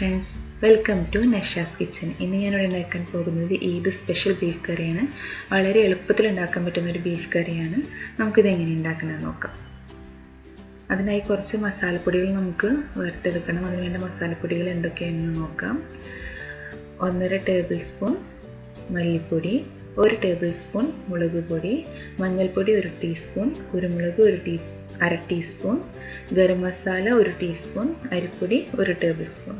friends welcome to Nasha's kitchen ഇന്ന് ഞാനിവിടെ ഉണ്ടാക്കാൻ പോകുന്നത് ഈദ് സ്പെഷ്യൽ ബീഫ് കറിയാണ് വളരെ എളുപ്പത്തിൽ ഉണ്ടാക്കാൻ പറ്റുന്ന ഒരു ബീഫ് കറിയാണ് നമുക്കിത് എങ്ങനെ ഉണ്ടാക്കണമെന്ന് നോക്കാം അതിനായി കുറച്ച് മസാലപ്പൊടികൾ നമുക്ക് വറുത്തെടുക്കണം അതിന് വേണ്ട മസാലപ്പൊടികൾ എന്തൊക്കെയാണെന്ന് നോക്കാം ഒന്നര ടേബിൾ സ്പൂൺ മല്ലിപ്പൊടി ഒരു ടേബിൾ സ്പൂൺ മുളക് പൊടി മഞ്ഞൾപ്പൊടി ഒരു ടീസ്പൂൺ കുരുമുളക് ഒരു ടീ അര ടീസ്പൂൺ ഗരം മസാല ഒരു ടീസ്പൂൺ അരിപ്പൊടി ഒരു ടേബിൾ സ്പൂൺ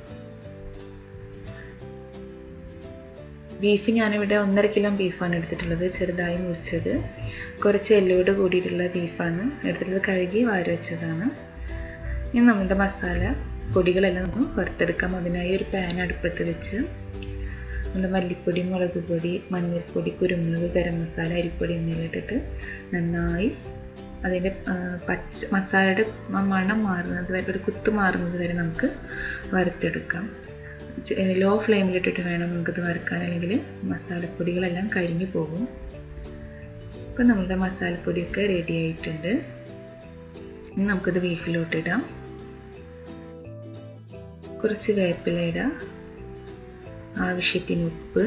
ബീഫ് ഞാനിവിടെ ഒന്നര കിലോ ബീഫാണ് എടുത്തിട്ടുള്ളത് ചെറുതായി മുറിച്ചത് കുറച്ച് എല്ലോട് കൂടിയിട്ടുള്ള ബീഫാണ് എടുത്തിട്ടുള്ളത് കഴുകി വാരി വെച്ചതാണ് ഇനി നമ്മുടെ മസാല പൊടികളെല്ലാം നമുക്ക് വറുത്തെടുക്കാം അതിനായി ഒരു പാൻ അടുപ്പത്ത് വെച്ച് നമ്മുടെ മല്ലിപ്പൊടി മുളക് പൊടി മഞ്ഞൾപ്പൊടി കുരുമുളക് ഗരം മസാല അരിപ്പൊടി എന്നിവ ഇട്ടിട്ട് നന്നായി അതിൻ്റെ പച്ച മസാലയുടെ മണം മാറുന്നത് വരെ ഒരു കുത്ത് മാറുന്നത് വരെ നമുക്ക് വറുത്തെടുക്കാം ലോ ഫ്ലെയിമിലിട്ടിട്ട് വേണം നമുക്കിത് വറുക്കാൻ അല്ലെങ്കിൽ മസാലപ്പൊടികളെല്ലാം കരിഞ്ഞു പോകും ഇപ്പം നമ്മുടെ മസാലപ്പൊടിയൊക്കെ റെഡി ആയിട്ടുണ്ട് ഇനി നമുക്കിത് ബീഫിലോട്ട് ഇടാം കുറച്ച് വേപ്പില ഇടാം ആവശ്യത്തിന് ഉപ്പ്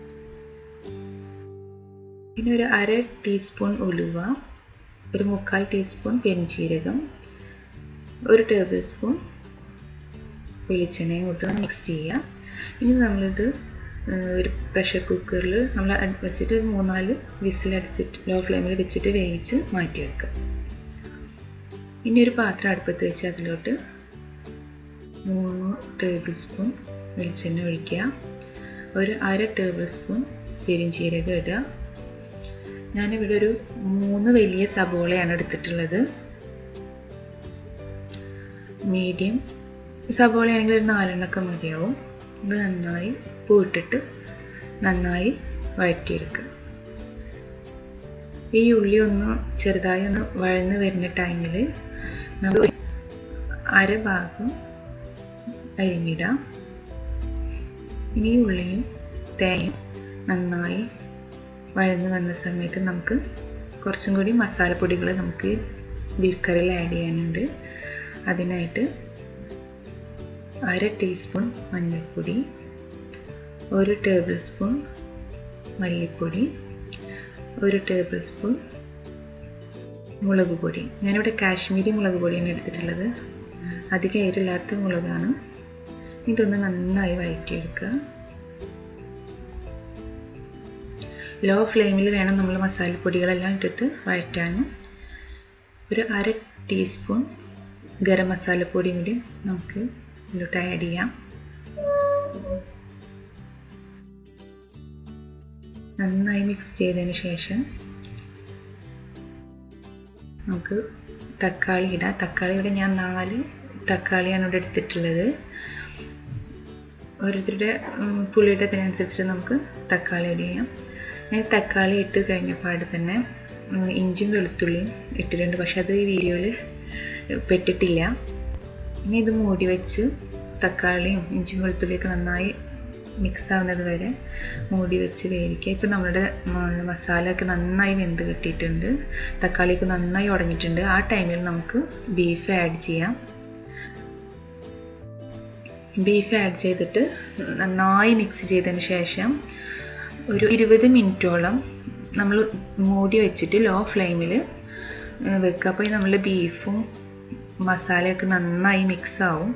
പിന്നെ ഒരു അര ടീസ്പൂൺ ഉലുവ ഒരു മുക്കാൽ ടീസ്പൂൺ പെരിഞ്ചീരകം ഒരു ടേബിൾ സ്പൂൺ വെളിച്ചെണ്ണയും കൂട്ട് മിക്സ് ചെയ്യുക ഇനി നമ്മളിത് ഒരു പ്രഷർ കുക്കറിൽ നമ്മൾ വെച്ചിട്ട് ഒരു മൂന്നാല് വിസിലടിച്ചിട്ട് ലോ ഫ്ലെയിമിൽ വെച്ചിട്ട് വേവിച്ച് മാറ്റി വെക്കുക ഇനി ഒരു പാത്രം അടുപ്പത്ത് വെച്ച് അതിലോട്ട് മൂന്ന് ടേബിൾ സ്പൂൺ വെളിച്ചെണ്ണ ഒഴിക്കുക ഒരു അര ടേബിൾ സ്പൂൺ പെരിഞ്ചീരകം ഇടുക ഞാനിവിടെ ഒരു മൂന്ന് വലിയ സബോളയാണ് എടുത്തിട്ടുള്ളത് മീഡിയം സബോളയാണെങ്കിൽ ഒരു നാലെണ്ണൊക്കെ മതിയാവും ഇത് നന്നായി പൂട്ടിട്ട് നന്നായി വഴറ്റിയെടുക്കുക ഈ ഉള്ളി ഒന്ന് ചെറുതായി ഒന്ന് വഴന്ന് വരുന്ന ടൈമിൽ നമ്മൾ അര ഭാഗം അരിഞ്ഞിടാം ഇനി ഉള്ളിയും തേങ്ങയും നന്നായി വഴന്ന് വന്ന സമയത്ത് നമുക്ക് കുറച്ചും കൂടി മസാലപ്പൊടികൾ നമുക്ക് ബീഫ് കറിയിൽ ആഡ് ചെയ്യാനുണ്ട് അതിനായിട്ട് അര ടീസ്പൂൺ മഞ്ഞൾപ്പൊടി ഒരു ടേബിൾ സ്പൂൺ മല്ലിപ്പൊടി ഒരു ടേബിൾ സ്പൂൺ മുളക് പൊടി ഞാനിവിടെ കാശ്മീരി മുളക് പൊടിയാണ് എടുത്തിട്ടുള്ളത് അധികം എരില്ലാത്ത മുളകാണ് ഇതൊന്ന് നന്നായി വഴറ്റിയെടുക്കുക ലോ ഫ്ലെയിമിൽ വേണം നമ്മൾ മസാലപ്പൊടികളെല്ലാം ഇട്ടിട്ട് വഴറ്റാനും ഒരു അര ടീസ്പൂൺ ഗരം മസാലപ്പൊടിയും കൂടി നമുക്ക് ഇതിലോട്ട് ആഡ് ചെയ്യാം നന്നായി മിക്സ് ചെയ്തതിന് ശേഷം നമുക്ക് തക്കാളി ഇടാം തക്കാളി ഇവിടെ ഞാൻ നാല് തക്കാളിയാണ് ഇവിടെ എടുത്തിട്ടുള്ളത് ഓരോരുത്തരുടെ പുളിയുടെ അതിനനുസരിച്ച് നമുക്ക് തക്കാളി ഇട് ചെയ്യാം ഞാൻ തക്കാളി ഇട്ട് കഴിഞ്ഞപാട് തന്നെ ഇഞ്ചിയും വെളുത്തുള്ളിയും ഇട്ടിട്ടുണ്ട് പക്ഷെ അത് ഈ വീഡിയോയിൽ പെട്ടിട്ടില്ല ഇനി ഇത് മൂടി വെച്ച് തക്കാളിയും ഇഞ്ചിയും വെളുത്തുള്ളിയൊക്കെ നന്നായി മിക്സ് ആവുന്നത് വരെ മൂടി വെച്ച് വേവിക്കുക ഇപ്പം നമ്മുടെ മസാല ഒക്കെ നന്നായി വെന്ത് കിട്ടിയിട്ടുണ്ട് തക്കാളിയൊക്കെ നന്നായി ഉടഞ്ഞിട്ടുണ്ട് ആ ടൈമിൽ നമുക്ക് ബീഫ് ആഡ് ചെയ്യാം ബീഫ് ആഡ് ചെയ്തിട്ട് നന്നായി മിക്സ് ചെയ്തതിന് ശേഷം ഒരു ഇരുപത് മിനിറ്റോളം നമ്മൾ മൂടി വെച്ചിട്ട് ലോ ഫ്ലെയിമിൽ വെക്കുക അപ്പോൾ നമ്മൾ ബീഫും മസാലയൊക്കെ നന്നായി മിക്സ് ആവും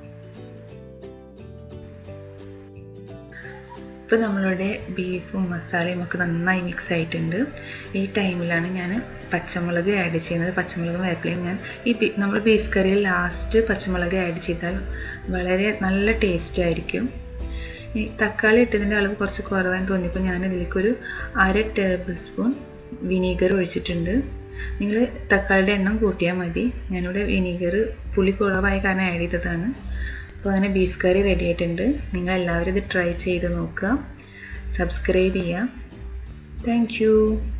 ഇപ്പോൾ നമ്മളുടെ ബീഫും മസാലയും ഒക്കെ നന്നായി മിക്സ് ആയിട്ടുണ്ട് ഈ ടൈമിലാണ് ഞാൻ പച്ചമുളക് ആഡ് ചെയ്യുന്നത് പച്ചമുളകും വേപ്പിലയും ഞാൻ ഈ നമ്മൾ ബീഫ് കറിയിൽ ലാസ്റ്റ് പച്ചമുളക് ആഡ് ചെയ്താൽ വളരെ നല്ല ടേസ്റ്റ് ആയിരിക്കും ഈ തക്കാളി ഇട്ടതിൻ്റെ അളവ് കുറച്ച് കുറവാന്ന് തോന്നിയപ്പോൾ ഞാൻ ഇതിലേക്കൊരു അര ടേബിൾ സ്പൂൺ വിനീഗർ ഒഴിച്ചിട്ടുണ്ട് നിങ്ങൾ തക്കാളിയുടെ എണ്ണം കൂട്ടിയാൽ മതി ഞാനിവിടെ വിനീഗർ പുളി കുറവായ കാരണം ആഡ് ചെയ്തതാണ് അപ്പോൾ അങ്ങനെ ബീഫ് കറി റെഡി ആയിട്ടുണ്ട് നിങ്ങൾ എല്ലാവരും ഇത് ട്രൈ ചെയ്ത് നോക്കുക സബ്സ്ക്രൈബ് ചെയ്യുക താങ്ക്